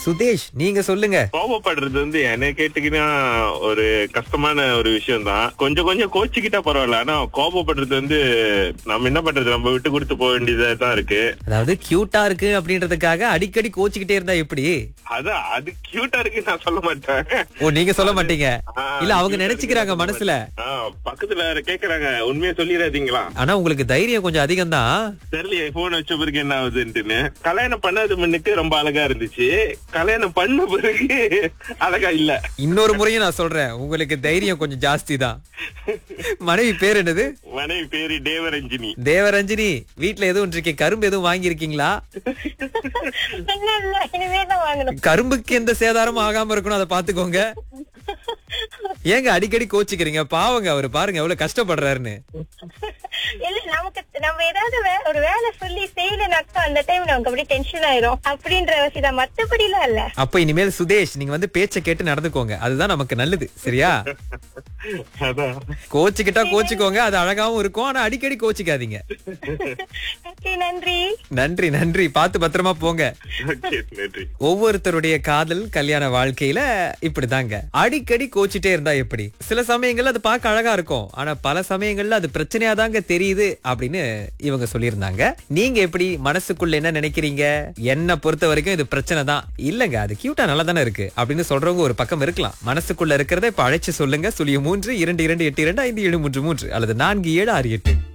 சுதேஷ் நீங்க சொல்லுங்க கோபப்படுறது வந்து என்ன கேட்டீங்கன்னா ஒரு கஷ்டமான ஒரு விஷயம் தான் கொஞ்சம் கொஞ்சம் கோச்சிக்கிட்டா பரவாயில்ல ஆனா கோபப்படுறது வந்து நம்ம என்ன பண்றது நம்ம விட்டு கொடுத்து போக வேண்டியதா தான் இருக்கு அதாவது கியூட்டா இருக்கு அப்படின்றதுக்காக அடிக்கடி கோச்சிக்கிட்டே இருந்தா எப்படி அதான் அது கியூட்டா இருக்கு நான் சொல்ல மாட்டேன் ஓ நீங்க சொல்ல மாட்டீங்க ஆ, இல்ல அவங்க cute ஆ நினைச்சுக்கிறாங்க இருக்குன்னு மனசுல ஆ, பக்கத்துல வேற கேக்குறாங்க உண்மையா சொல்லிடாதீங்களா ஆனா உங்களுக்கு தைரியம் கொஞ்சம் அதிகம் தான் தெரியலையே போன் வச்ச பிறகு என்ன ஆகுதுன்ட்டுன்னு கல்யாணம் பண்ணாத முன்னுக்கு ரொம்ப அழகா இருந்துச்சு கல்யாணம் பண்ண பிறகு அழகா இல்ல இன்னொரு முறையும் நான் சொல்றேன் உங்களுக்கு தைரியம் கொஞ்சம் ஜாஸ்தி தான் மனைவி பேர் என்னது மனைவி பேரு தேவரஞ்சினி தேவரஞ்சினி வீட்ல எதுவும் இருக்கே கரும்பு எதுவும் வாங்கியிருக்கீங்களா இல்ல இல்ல இனிமேதான் வாங்கணும் கரும்புக்கு எந்த சேதாரமும் ஆகாம இருக்கணும் அதை பாத்துக்கோங்க ஏங்க அடிக்கடி கோச்சிக்கிறீங்க பாவங்க அவரு பாருங்க எவ்வளவு கஷ்டப்படுறாருன்னு இல்ல நமக்கு நம்ம ஏதாவது வே- ஒரு வேலை சொல்லி செய்யலனாக்கா அந்த டைம் நமக்கு அப்படியே டென்ஷன் ஆயிரும் அப்படின்ற வசதி மத்தபடி எல்லாம் இல்ல அப்ப இனிமேல் சுதேஷ் நீங்க வந்து பேச்ச கேட்டு நடந்துக்கோங்க அதுதான் நமக்கு நல்லது சரியா அதான் கோச்சிக்கிட்டா கோச்சிக்கோங்க அது அழகாவும் இருக்கும் ஆனா அடிக்கடி கோச்சிக்காதீங்க ஓகே நன்றி நன்றி நன்றி பார்த்து பத்திரமா போங்க ஓகே நன்றி ஒவ்வொருத்தருடைய காதல் கல்யாண வாழ்க்கையில இப்படிதாங்க அடிக்கடி கோச்சிட்டே இருந்தா எப்படி சில சமயங்கள்ல அது பார்க்க அழகா இருக்கும் ஆனா பல சமயங்கள்ல அது பிரச்சனையா தாங்க தெரியுது அப்படின்னு இவங்க சொல்லியிருந்தாங்க நீங்க எப்படி மனசுக்குள்ள என்ன நினைக்கிறீங்க என்ன பொறுத்த வரைக்கும் இது பிரச்சனை தான் இல்லங்க அது கியூட்டா நல்லா தானே இருக்கு அப்படின்னு சொல்றவங்க ஒரு பக்கம் இருக்கலாம் மனசுக்குள்ள இருக்கிறத இப்ப அழைச்சு சொல்லுங்க சுழியம் மூன்று இரண்டு இரண்டு எட்டு இரண்டு ஐந்து ஏழு மூன்று மூன்று அல்லது நான்கு ஏழு ஆறு எட்டு